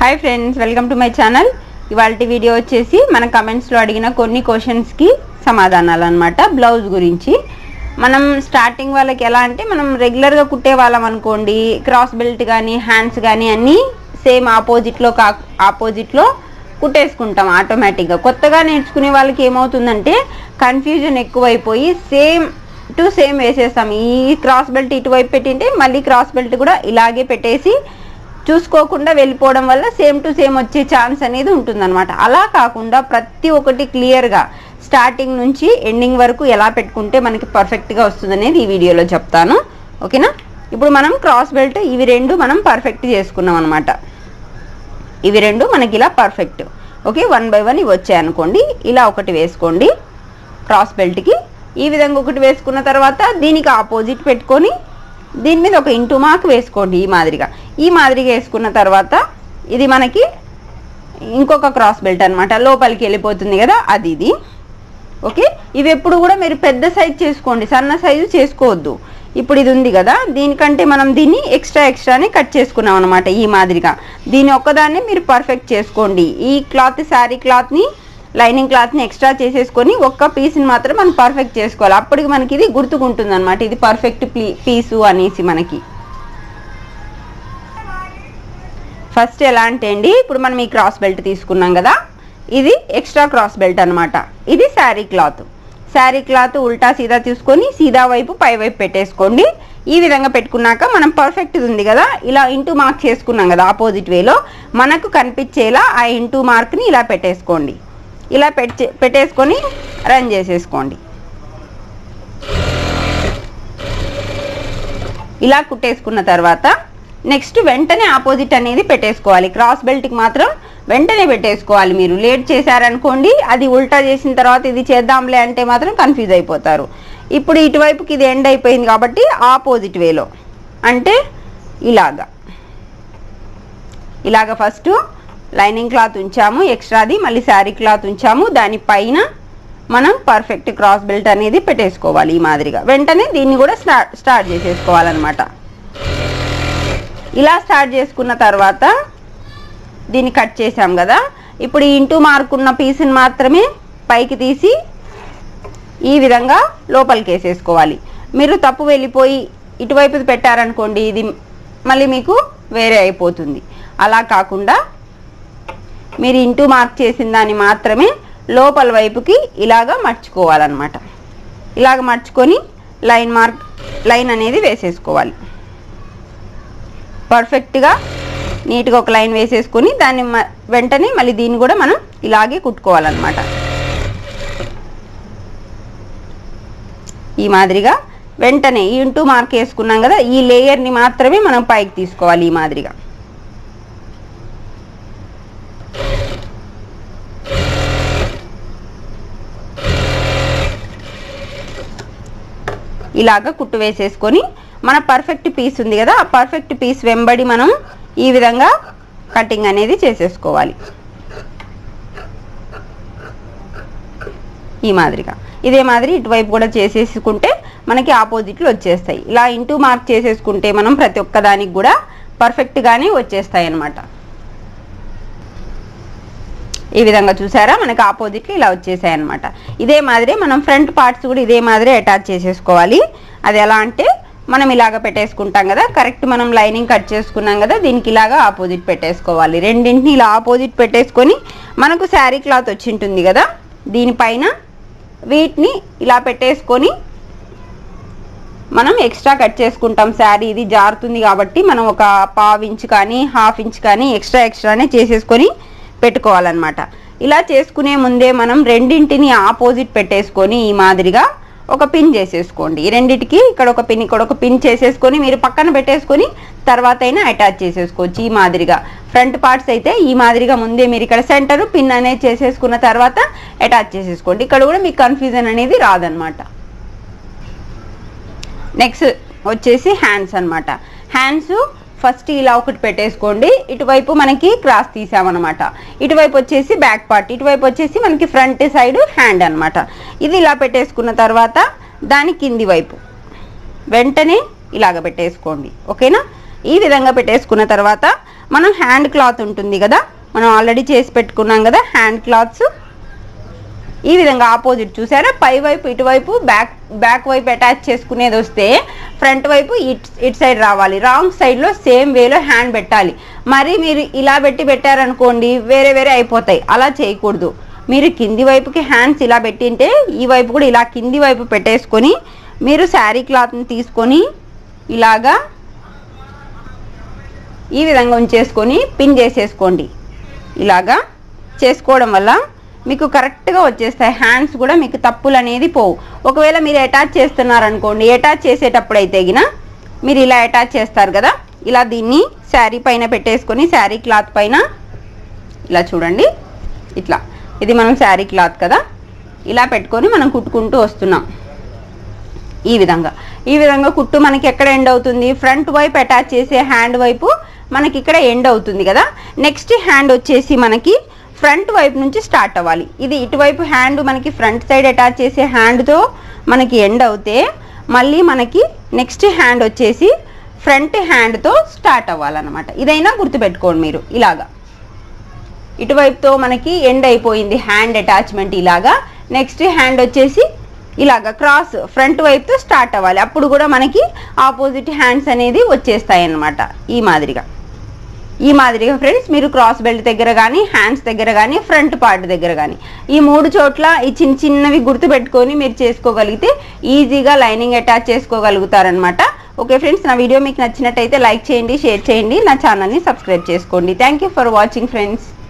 hi friends welcome to my channel ఇవాళ video వచ్చేసి మన కమెంట్స్లో అడిగిన కొన్ని క్వశ్చన్స్కి సమాధానాలు అనమాట బ్లౌజ్ గురించి మనం స్టార్టింగ్ వాళ్ళకి ఎలా అంటే మనం రెగ్యులర్గా కుట్టే వాళ్ళం అనుకోండి క్రాస్ బెల్ట్ కానీ హ్యాండ్స్ కానీ అన్నీ సేమ్ ఆపోజిట్లో కా ఆపోజిట్లో కుట్టేసుకుంటాం ఆటోమేటిక్గా కొత్తగా నేర్చుకునే వాళ్ళకి ఏమవుతుందంటే కన్ఫ్యూజన్ ఎక్కువైపోయి సేమ్ టు సేమ్ వేసేస్తాం ఈ క్రాస్ బెల్ట్ ఇటువైపు పెట్టింటే మళ్ళీ క్రాస్ బెల్ట్ కూడా ఇలాగే పెట్టేసి చూసుకోకుండా వెళ్ళిపోవడం వల్ల సేమ్ టు సేమ్ వచ్చే ఛాన్స్ అనేది ఉంటుందన్నమాట అలా కాకుండా ప్రతి ఒక్కటి క్లియర్గా స్టార్టింగ్ నుంచి ఎండింగ్ వరకు ఎలా పెట్టుకుంటే మనకి పర్ఫెక్ట్గా వస్తుంది అనేది ఈ వీడియోలో చెప్తాను ఓకేనా ఇప్పుడు మనం క్రాస్ బెల్ట్ ఇవి రెండు మనం పర్ఫెక్ట్ చేసుకున్నాం అనమాట ఇవి రెండు మనకి ఇలా perfect okay one by one ఇవి వచ్చాయి అనుకోండి ఇలా ఒకటి వేసుకోండి క్రాస్ బెల్ట్కి ఈ విధంగా ఒకటి వేసుకున్న తర్వాత దీనికి ఆపోజిట్ పెట్టుకొని దీని మీద ఒక ఇంటూ మార్క్ వేసుకోండి ఈ మాదిరిగా ఈ మాదిరిగా వేసుకున్న తర్వాత ఇది మనకి ఇంకొక క్రాస్ బెల్ట్ అనమాట లోపలికి వెళ్ళిపోతుంది కదా అది ఇది ఓకే ఇవి ఎప్పుడు కూడా మీరు పెద్ద సైజ్ చేసుకోండి సన్న సైజు చేసుకోవద్దు ఇప్పుడు ఇది ఉంది కదా దీనికంటే మనం దీన్ని ఎక్స్ట్రా ఎక్స్ట్రాని కట్ చేసుకున్నాం అనమాట ఈ మాదిరిగా దీని ఒక్కదాన్ని మీరు పర్ఫెక్ట్ చేసుకోండి ఈ క్లాత్ శారీ క్లాత్ని లైనింగ్ క్లాత్ని ఎక్స్ట్రా చేసేసుకొని ఒక్క పీస్ని మాత్రం మనం పర్ఫెక్ట్ చేసుకోవాలి అప్పటికి మనకి ఇది గుర్తుకుంటుంది అనమాట ఇది పర్ఫెక్ట్ పీసు అనేసి మనకి ఫస్ట్ ఎలా అంటే అండి ఇప్పుడు మనం ఈ క్రాస్ బెల్ట్ తీసుకున్నాం కదా ఇది ఎక్స్ట్రా క్రాస్ బెల్ట్ అనమాట ఇది శారీ క్లాత్ శారీ క్లాత్ ఉల్టా సీదా తీసుకొని సీదా వైపు పై వైపు పెట్టేసుకోండి ఈ విధంగా పెట్టుకున్నాక మనం పర్ఫెక్ట్ ఉంది కదా ఇలా ఇంటూ మార్క్ చేసుకున్నాం కదా ఆపోజిట్ వేలో మనకు కనిపించేలా ఆ ఇంటూ మార్క్ని ఇలా పెట్టేసుకోండి ఇలా పెట్టే పెట్టేసుకొని రన్ చేసేసుకోండి ఇలా కుట్టేసుకున్న తర్వాత నెక్స్ట్ వెంటనే ఆపోజిట్ అనేది పెట్టేసుకోవాలి క్రాస్ బెల్ట్కి మాత్రం వెంటనే పెట్టేసుకోవాలి మీరు లేట్ చేశారనుకోండి అది ఉల్టా చేసిన తర్వాత ఇది చేద్దాంలే అంటే మాత్రం కన్ఫ్యూజ్ అయిపోతారు ఇప్పుడు ఇటువైపుకి ఇది ఎండ్ అయిపోయింది కాబట్టి ఆపోజిట్ వేలో అంటే ఇలాగా ఇలాగ ఫస్ట్ లైనింగ్ క్లాత్ ఉంచాము ఎక్స్ట్రాది మళ్ళీ శారీ క్లాత్ ఉంచాము దానిపైన మనం పర్ఫెక్ట్ క్రాస్ బెల్ట్ అనేది పెట్టేసుకోవాలి ఈ మాదిరిగా వెంటనే దీన్ని కూడా స్టార్ట్ స్టార్ట్ చేసేసుకోవాలన్నమాట ఇలా స్టార్ట్ చేసుకున్న తర్వాత దీన్ని కట్ చేసాం కదా ఇప్పుడు ఈ ఇంటూ మార్క్ ఉన్న పీస్ని మాత్రమే పైకి తీసి ఈ విధంగా లోపలికి వేసేసుకోవాలి మీరు తప్పు వెళ్ళిపోయి ఇటువైపు పెట్టారనుకోండి ఇది మళ్ళీ మీకు వేరే అయిపోతుంది అలా కాకుండా మీరు ఇంటూ మార్క్ చేసిన దాన్ని మాత్రమే లోపల వైపుకి ఇలాగా మర్చుకోవాలన్నమాట ఇలాగ మర్చుకొని లైన్ మార్క్ లైన్ అనేది వేసేసుకోవాలి పర్ఫెక్ట్గా నీట్గా ఒక లైన్ వేసేసుకొని దాన్ని మ- వెంటనే మళ్ళీ దీన్ని కూడా మనం ఇలాగే కుట్టుకోవాలన్నమాట ఈ మాదిరిగా వెంటనే ఈ ఇంటూ మార్క్ వేసుకున్నాం కదా ఈ లేయర్ని మాత్రమే మనం పైకి తీసుకోవాలి ఈ మాదిరిగా ఇలాగ కుట్టు వేసేసుకొని మన పర్ఫెక్ట్ పీస్ ఉంది కదా ఆ పర్ఫెక్ట్ పీస్ వెంబడి మనం ఈ విధంగా కటింగ్ అనేది చేసేసుకోవాలి ఈ మాదిరిగా ఇదే మాదిరి ఇటువైపు కూడా చేసేసుకుంటే మనకి ఆపోజిట్లు వచ్చేస్తాయి ఇలా ఇంటూ మార్క్ చేసేసుకుంటే మనం ప్రతి ఒక్క దానికి కూడా పర్ఫెక్ట్గానే వచ్చేస్తాయి అన్నమాట ఈ విధంగా చూసారా మనకి ఆపోజిట్లు ఇలా వచ్చేసాయి అనమాట ఇదే మాదిరి మనం ఫ్రంట్ పార్ట్స్ కూడా ఇదే మాదిరి అటాచ్ చేసేసుకోవాలి అది ఎలా అంటే మనం ఇలాగ పెట్టేసుకుంటాం కదా కరెక్ట్ మనం లైనింగ్ కట్ చేసుకున్నాం కదా దీనికి ఇలాగా ఆపోజిట్ పెట్టేసుకోవాలి రెండింటిని ఇలా ఆపోజిట్ పెట్టేసుకొని మనకు శారీ క్లాత్ వచ్చి ఉంటుంది కదా దీనిపైన వీటిని ఇలా పెట్టేసుకొని మనం ఎక్స్ట్రా కట్ చేసుకుంటాం శారీ ఇది జారుతుంది కాబట్టి మనం ఒక పావు ఇంచ్ కానీ హాఫ్ ఇంచ్ కానీ ఎక్స్ట్రా ఎక్స్ట్రానే చేసేసుకొని పెట్టుకోవాలన్నమాట ఇలా చేసుకునే ముందే మనం రెండింటిని ఆపోజిట్ పెట్టేసుకొని ఈ మాదిరిగా ఒక పిన్ చేసేసుకోండి ఈ రెండిటికి ఇక్కడ ఒక పిన్ ఇక్కడ ఒక పిన్ చేసేసుకొని మీరు పక్కన పెట్టేసుకొని తర్వాత అయినా అటాచ్ చేసేసుకోవచ్చు ఈ మాదిరిగా ఫ్రంట్ పార్ట్స్ అయితే ఈ మాదిరిగా ముందే మీరు ఇక్కడ సెంటర్ పిన్ అనేది చేసేసుకున్న తర్వాత అటాచ్ చేసేసుకోండి ఇక్కడ కూడా మీకు కన్ఫ్యూజన్ అనేది రాదనమాట నెక్స్ట్ వచ్చేసి హ్యాండ్స్ అన్నమాట హ్యాండ్స్ ఫస్ట్ ఇలా ఒకటి పెట్టేసుకోండి ఇటువైపు మనకి క్రాస్ తీసామన్నమాట ఇటువైపు వచ్చేసి బ్యాక్ పార్ట్ ఇటువైపు వచ్చేసి మనకి ఫ్రంట్ సైడ్ హ్యాండ్ అన్నమాట ఇది ఇలా పెట్టేసుకున్న తర్వాత దాని కింది వైపు వెంటనే ఇలాగ పెట్టేసుకోండి ఓకేనా ఈ విధంగా పెట్టేసుకున్న తర్వాత మనం హ్యాండ్ క్లాత్ ఉంటుంది కదా మనం ఆల్రెడీ చేసి పెట్టుకున్నాం కదా హ్యాండ్ క్లాత్స్ ఈ విధంగా ఆపోజిట్ చూసారా పై వైపు ఇటువైపు బ్యాక్ బ్యాక్ వైపు అటాచ్ చేసుకునేది వస్తే ఫ్రంట్ వైపు ఇట్ ఇట్ సైడ్ రావాలి రాంగ్ సైడ్లో సేమ్ వేలో హ్యాండ్ పెట్టాలి మరి మీరు ఇలా పెట్టి పెట్టారనుకోండి వేరే వేరే అయిపోతాయి అలా చేయకూడదు మీరు కింది వైపుకి హ్యాండ్స్ ఇలా పెట్టింటే ఈ వైపు కూడా ఇలా కింది వైపు పెట్టేసుకొని మీరు శారీ క్లాత్ని తీసుకొని ఇలాగా ఈ విధంగా ఉంచేసుకొని పిన్ చేసేసుకోండి ఇలాగా చేసుకోవడం వల్ల మీకు కరెక్ట్గా వచ్చేస్తాయి హ్యాండ్స్ కూడా మీకు తప్పులు అనేది పోవు ఒకవేళ మీరు అటాచ్ చేస్తున్నారనుకోండి అటాచ్ చేసేటప్పుడు అయితే గిన మీరు ఇలా అటాచ్ చేస్తారు కదా ఇలా దీన్ని శారీ పైన పెట్టేసుకొని శారీ క్లాత్ పైన ఇలా చూడండి ఇట్లా ఇది మనం శారీ క్లాత్ కదా ఇలా పెట్టుకొని మనం కుట్టుకుంటూ వస్తున్నాం ఈ విధంగా ఈ విధంగా కుట్టు మనకి ఎక్కడ ఎండ్ అవుతుంది ఫ్రంట్ వైపు అటాచ్ చేసే హ్యాండ్ వైపు మనకి ఇక్కడ ఎండ్ అవుతుంది కదా నెక్స్ట్ హ్యాండ్ వచ్చేసి మనకి ఫ్రంట్ వైపు నుంచి స్టార్ట్ అవ్వాలి ఇది ఇటువైపు హ్యాండ్ మనకి ఫ్రంట్ సైడ్ అటాచ్ చేసే హ్యాండ్తో మనకి ఎండ్ అవుతే మళ్ళీ మనకి నెక్స్ట్ హ్యాండ్ వచ్చేసి ఫ్రంట్ హ్యాండ్తో స్టార్ట్ అవ్వాలన్నమాట ఇదైనా గుర్తుపెట్టుకోండి మీరు ఇలాగా ఇటువైపుతో మనకి ఎండ్ అయిపోయింది హ్యాండ్ అటాచ్మెంట్ ఇలాగా నెక్స్ట్ హ్యాండ్ వచ్చేసి ఇలాగా క్రాస్ ఫ్రంట్ వైపుతో స్టార్ట్ అవ్వాలి అప్పుడు కూడా మనకి ఆపోజిట్ హ్యాండ్స్ అనేది వచ్చేస్తాయి అన్నమాట ఈ మాదిరిగా ఈ మాదిరిగా ఫ్రెండ్స్ మీరు క్రాస్ బెల్ట్ దగ్గర కానీ హ్యాండ్స్ దగ్గర కానీ ఫ్రంట్ పార్ట్ దగ్గర కానీ ఈ మూడు చోట్ల ఈ చిన్న చిన్నవి గుర్తు పెట్టుకొని మీరు చేసుకోగలిగితే ఈజీగా లైనింగ్ అటాచ్ చేసుకోగలుగుతారనమాట ఓకే ఫ్రెండ్స్ నా వీడియో మీకు నచ్చినట్టయితే లైక్ చేయండి షేర్ చేయండి నా ఛానల్ని సబ్స్క్రైబ్ చేసుకోండి థ్యాంక్ ఫర్ వాచింగ్ ఫ్రెండ్స్